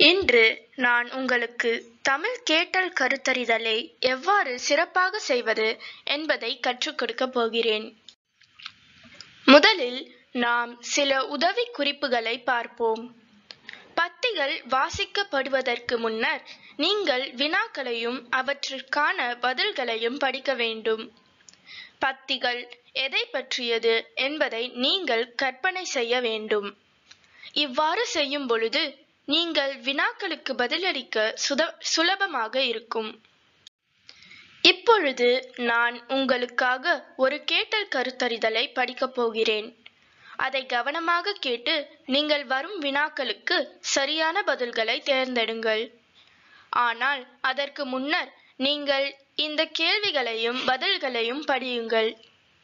இன்று நான் உங்களுக்கு தமிழ் கேட்டல் கருத்தறிதலை எவ்வாறு சிறப்பாக செய்வது என்பதை கற்றுக் கொடுக்கப் போகிறேன் முதலில் நாம் சில உதவி குறிப்புகளை பார்ப்போம் பத்திகள் வாசிக்கப்படுவதற்கு முன்னர் நீங்கள் வினாக்களையும் அவற்றிற்கான பதில்களையும் படிக்க வேண்டும் பத்திகள் எதை பற்றியது என்பதை நீங்கள் கற்பனை செய்ய வேண்டும் இவ்வாறு செய்யும் பொழுது நீங்கள் வினாக்களுக்கு பதிலளிக்க சுத சுலபமாக இருக்கும் இப்பொழுது நான் உங்களுக்காக ஒரு கேட்டல் கருத்தறிதலை படிக்கப் போகிறேன் அதை கவனமாக கேட்டு நீங்கள் வரும் வினாக்களுக்கு சரியான பதில்களை தேர்ந்தெடுங்கள் ஆனால் அதற்கு முன்னர் நீங்கள் இந்த கேள்விகளையும் பதில்களையும் படியுங்கள்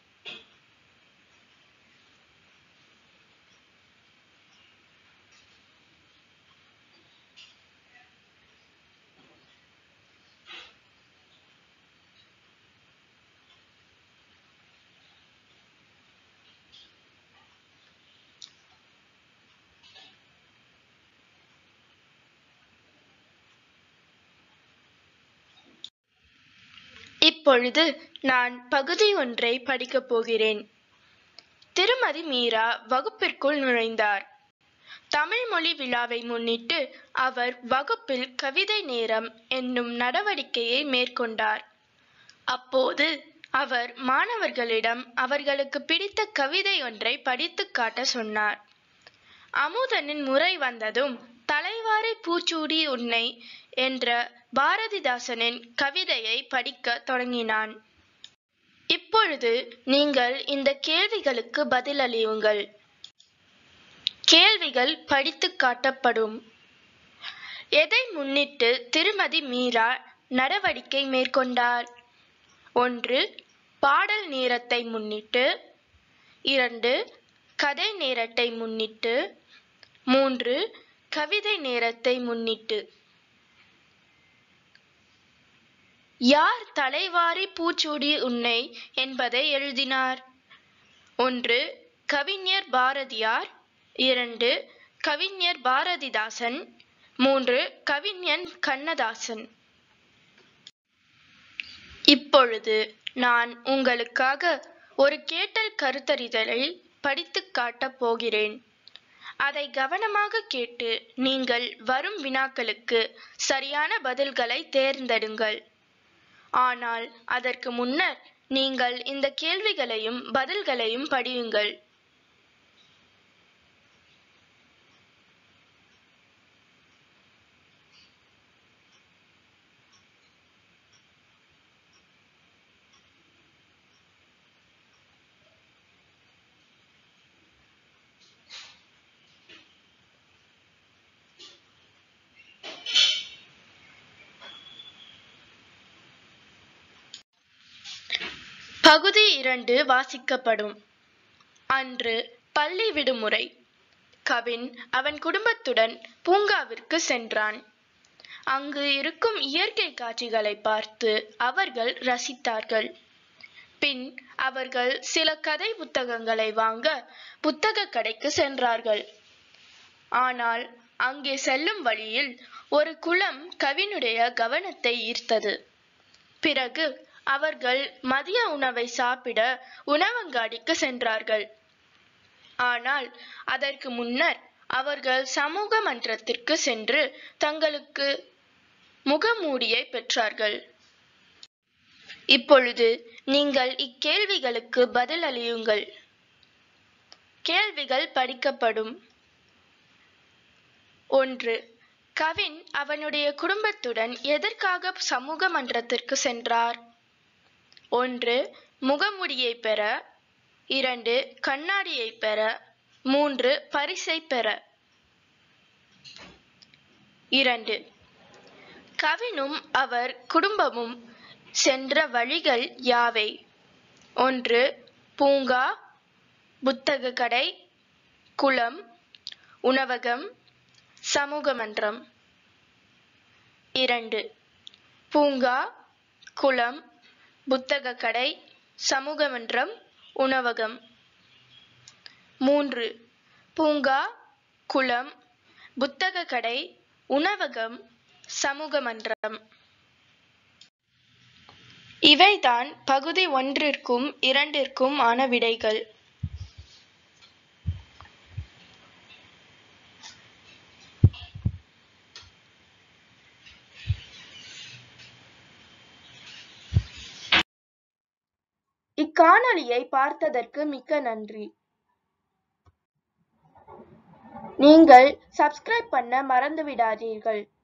இப்பொழுது நான் பகுதி ஒன்றை படிக்கப் போகிறேன் திருமதி மீரா வகுப்பிற்குள் நுழைந்தார் தமிழ் மொழி விழாவை முன்னிட்டு அவர் வகுப்பில் கவிதை நேரம் என்னும் நடவடிக்கையை மேற்கொண்டார் அப்போது அவர் மாணவர்களிடம் அவர்களுக்கு பிடித்த கவிதை ஒன்றை படித்துக் காட்ட சொன்னார் அமுதனின் முறை வந்ததும் தலைவாரை பூச்சூடி உன்னை என்ற பாரதிதாசனின் கவிதையை படிக்க தொடங்கினான் இப்பொழுது நீங்கள் இந்த கேள்விகளுக்கு பதிலளியுங்கள் கேள்விகள் படித்து காட்டப்படும் எதை முன்னிட்டு திருமதி மீரா நடவடிக்கை மேற்கொண்டார் ஒன்று பாடல் நேரத்தை முன்னிட்டு இரண்டு கதை நேரத்தை முன்னிட்டு மூன்று கவிதை நேரத்தை முன்னிட்டு யார் தலைவாரி பூச்சூடி உன்னை என்பதை எழுதினார் ஒன்று கவிஞர் பாரதியார் இரண்டு கவிஞர் பாரதிதாசன் மூன்று கவிஞன் கண்ணதாசன் இப்பொழுது நான் உங்களுக்காக ஒரு கேட்டல் கருத்தறிதலை படித்துக் காட்டப் போகிறேன் அதை கவனமாக கேட்டு நீங்கள் வரும் வினாக்களுக்கு சரியான பதில்களை தேர்ந்தெடுங்கள் ஆனால் அதற்கு முன்னர் நீங்கள் இந்த கேள்விகளையும் பதில்களையும் படியுங்கள் பகுதி இரண்டு வாசிக்கப்படும் அன்று பள்ளி விடுமுறை கவின் அவன் குடும்பத்துடன் பூங்காவிற்கு சென்றான் அங்கு இருக்கும் இயற்கை காட்சிகளை பார்த்து அவர்கள் ரசித்தார்கள் பின் அவர்கள் சில கதை புத்தகங்களை வாங்க புத்தக கடைக்கு சென்றார்கள் ஆனால் அங்கே செல்லும் வழியில் ஒரு குளம் கவினுடைய கவனத்தை ஈர்த்தது பிறகு அவர்கள் மதிய உணவை சாப்பிட உணவங்காடிக்கு சென்றார்கள் ஆனால் அதற்கு முன்னர் அவர்கள் சமூக மன்றத்திற்கு சென்று தங்களுக்கு முகமூடியை பெற்றார்கள் இப்பொழுது நீங்கள் இக்கேள்விகளுக்கு பதில் அளியுங்கள் கேள்விகள் படிக்கப்படும் ஒன்று கவின் அவனுடைய குடும்பத்துடன் எதற்காக சமூக மன்றத்திற்கு சென்றார் ஒன்று முகமுடியை பெற இரண்டு கண்ணாடியை பெற மூன்று பரிசை பெற இரண்டு கவினும் அவர் குடும்பமும் சென்ற வழிகள் யாவை ஒன்று பூங்கா புத்தக கடை குளம் உணவகம் சமூக மன்றம் இரண்டு பூங்கா குளம் புத்தக கடை சமூக மன்றம் உணவகம் மூன்று பூங்கா குளம் புத்தக கடை உணவகம் சமூக மன்றம் இவைதான் பகுதி ஒன்றிற்கும் இரண்டிற்கும் ஆன விடைகள் இக்காணொளியை பார்த்ததற்கு மிக்க நன்றி நீங்கள் சப்ஸ்கிரைப் பண்ண மறந்து விடாதீர்கள்